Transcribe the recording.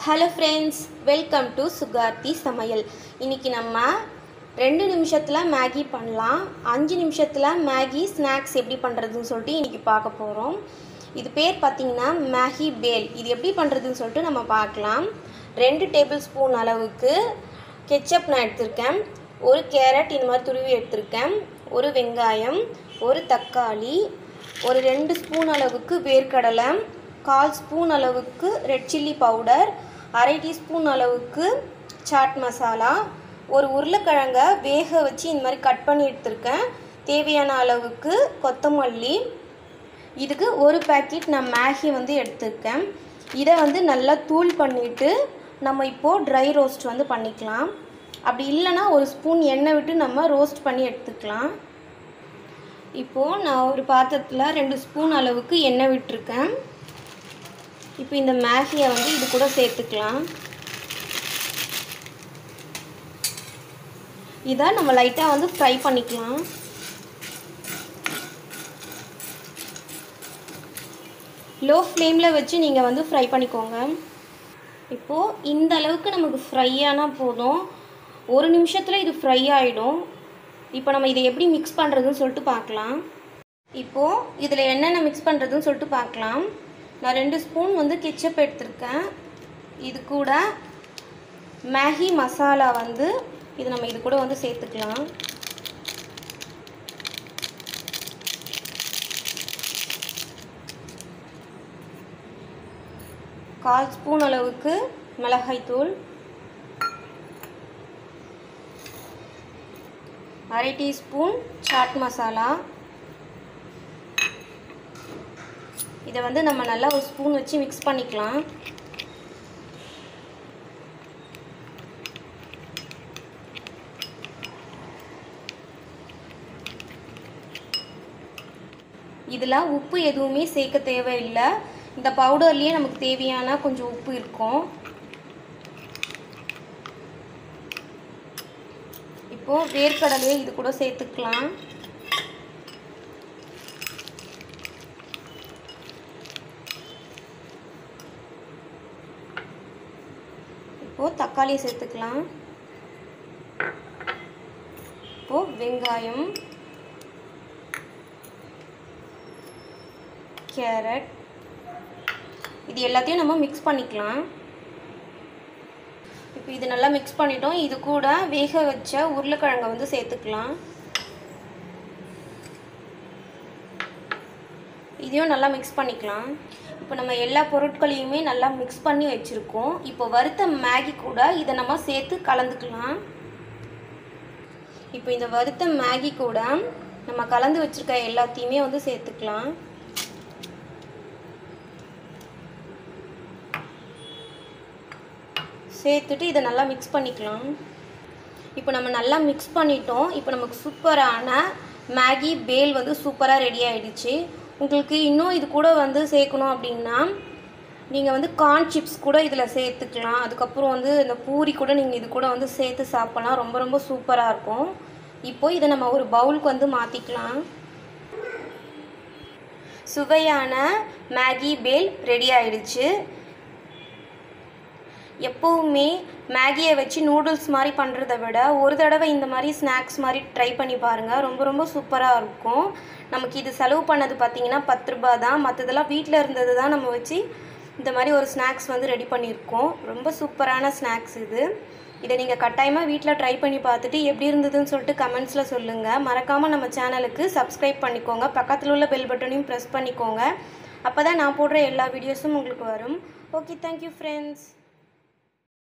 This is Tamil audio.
hello friends welcome to Sukarthi சமையல் இன்றைக்கி நம்ம ரெண்டு நிமிஷத்தில் மேகி பண்ணலாம் அஞ்சு நிமிஷத்தில் மேகி ஸ்நாக்ஸ் எப்படி பண்ணுறதுன்னு சொல்லிட்டு இன்றைக்கி பார்க்க போகிறோம் இது பேர் பார்த்திங்கன்னா மேகி பேல் இது எப்படி பண்ணுறதுன்னு சொல்லிட்டு நம்ம பார்க்கலாம் ரெண்டு டேபிள் ஸ்பூன் அளவுக்கு கெச்சப் நான் எடுத்திருக்கேன் ஒரு கேரட் இந்த மாதிரி துருவி எடுத்திருக்கேன் ஒரு வெங்காயம் ஒரு தக்காளி ஒரு ரெண்டு ஸ்பூன் அளவுக்கு வேர்க்கடலை கால் ஸ்பூன் அளவுக்கு ரெட் சில்லி பவுடர் அரை டீஸ்பூன் அளவுக்கு சாட் மசாலா ஒரு உருளைக்கிழங்க வேக வச்சு இந்த மாதிரி கட் பண்ணி எடுத்திருக்கேன் தேவையான அளவுக்கு கொத்தமல்லி இதுக்கு ஒரு பேக்கெட் நான் மேகி வந்து எடுத்திருக்கேன் இதை வந்து நல்லா தூள் பண்ணிவிட்டு நம்ம இப்போது ட்ரை ரோஸ்ட் வந்து பண்ணிக்கலாம் அப்படி இல்லைன்னா ஒரு ஸ்பூன் எண்ணெய் விட்டு நம்ம ரோஸ்ட் பண்ணி எடுத்துக்கலாம் இப்போது நான் ஒரு பாத்திரத்தில் ரெண்டு ஸ்பூன் அளவுக்கு எண்ணெய் விட்டுருக்கேன் இப்போ இந்த மேகியை வந்து இது கூட சேர்த்துக்கலாம் இதை நம்ம லைட்டாக வந்து ஃப்ரை பண்ணிக்கலாம் லோ ஃப்ளேமில் வச்சு நீங்கள் வந்து ஃப்ரை பண்ணிக்கோங்க இப்போது இந்த அளவுக்கு நமக்கு ஃப்ரை ஆனால் போதும் ஒரு நிமிஷத்தில் இது ஃப்ரை ஆகிடும் இப்போ நம்ம இதை எப்படி மிக்ஸ் பண்ணுறதுன்னு சொல்லிட்டு பார்க்கலாம் இப்போது இதில் என்னென்ன மிக்ஸ் பண்ணுறதுன்னு சொல்லிட்டு பார்க்கலாம் நான் ரெண்டு ஸ்பூன் வந்து கெச்சப் எடுத்திருக்கேன் இது கூட மேகி மசாலா வந்து இது நம்ம இது கூட வந்து சேர்த்துக்கலாம் கால் ஸ்பூன் அளவுக்கு மிளகாய்த்தூள் அரை டீஸ்பூன் சாட் மசாலா இதை வந்து நம்ம நல்லா ஒரு ஸ்பூன் வச்சு மிக்ஸ் பண்ணிக்கலாம் இதில் உப்பு எதுவுமே சேர்க்க தேவையில்லை இந்த பவுடர்லேயே நமக்கு தேவையான கொஞ்சம் உப்பு இருக்கும் இப்போது வேர்க்கடலையை இது கூட சேர்த்துக்கலாம் இப்போது தக்காளி சேர்த்துக்கலாம் இப்போது வெங்காயம் கேரட் இது எல்லாத்தையும் நம்ம மிக்ஸ் பண்ணிக்கலாம் இப்போ இது நல்லா மிக்ஸ் பண்ணிட்டோம் இது கூட வேக வச்ச உருளைக்கிழங்கை வந்து சேர்த்துக்கலாம் இதையும் நல்லா மிக்ஸ் பண்ணிக்கலாம் இப்போ நம்ம எல்லா பொருட்களையுமே நல்லா மிக்ஸ் பண்ணி வச்சுருக்கோம் இப்போ வறுத்த மேகி கூட இதை நம்ம சேர்த்து கலந்துக்கலாம் இப்போ இந்த வறுத்த மேகி கூட நம்ம கலந்து வச்சுருக்க எல்லாத்தையுமே வந்து சேர்த்துக்கலாம் சேர்த்துட்டு இதை நல்லா மிக்ஸ் பண்ணிக்கலாம் இப்போ நம்ம நல்லா மிக்ஸ் பண்ணிட்டோம் இப்போ நமக்கு சூப்பரான மேகி பேல் வந்து சூப்பராக ரெடி ஆகிடுச்சு உங்களுக்கு இன்னும் இது கூட வந்து சேர்க்கணும் அப்படின்னா நீங்கள் வந்து கார்ன் சிப்ஸ் கூட இதில் சேர்த்துக்கலாம் அதுக்கப்புறம் வந்து இந்த பூரி கூட நீங்கள் இது கூட வந்து சேர்த்து சாப்பிட்லாம் ரொம்ப ரொம்ப சூப்பராக இருக்கும் இப்போது இதை நம்ம ஒரு பவுலுக்கு வந்து மாற்றிக்கலாம் சுவையான மேகி பேல் ரெடி ஆயிடுச்சு எப்போவுமே மேகியை வச்சு நூடுல்ஸ் மாதிரி பண்ணுறத விட ஒரு தடவை இந்த மாதிரி ஸ்நாக்ஸ் மாதிரி ட்ரை பண்ணி பாருங்கள் ரொம்ப ரொம்ப சூப்பராக இருக்கும் நமக்கு இது செலவு பண்ணது பார்த்திங்கன்னா பத்து ரூபா தான் மற்றதெல்லாம் வீட்டில் இருந்தது தான் நம்ம வச்சு இந்த மாதிரி ஒரு ஸ்நாக்ஸ் வந்து ரெடி பண்ணியிருக்கோம் ரொம்ப சூப்பரான ஸ்நாக்ஸ் இது இதை நீங்கள் கட்டாயமாக வீட்டில் ட்ரை பண்ணி பார்த்துட்டு எப்படி இருந்ததுன்னு சொல்லிட்டு கமெண்ட்ஸில் சொல்லுங்கள் மறக்காமல் நம்ம சேனலுக்கு சப்ஸ்கிரைப் பண்ணிக்கோங்க பக்கத்தில் உள்ள பெல் பட்டனையும் ப்ரெஸ் பண்ணிக்கோங்க அப்போ தான் நான் போடுற எல்லா வீடியோஸும் உங்களுக்கு வரும் ஓகே தேங்க்யூ ஃப்ரெண்ட்ஸ்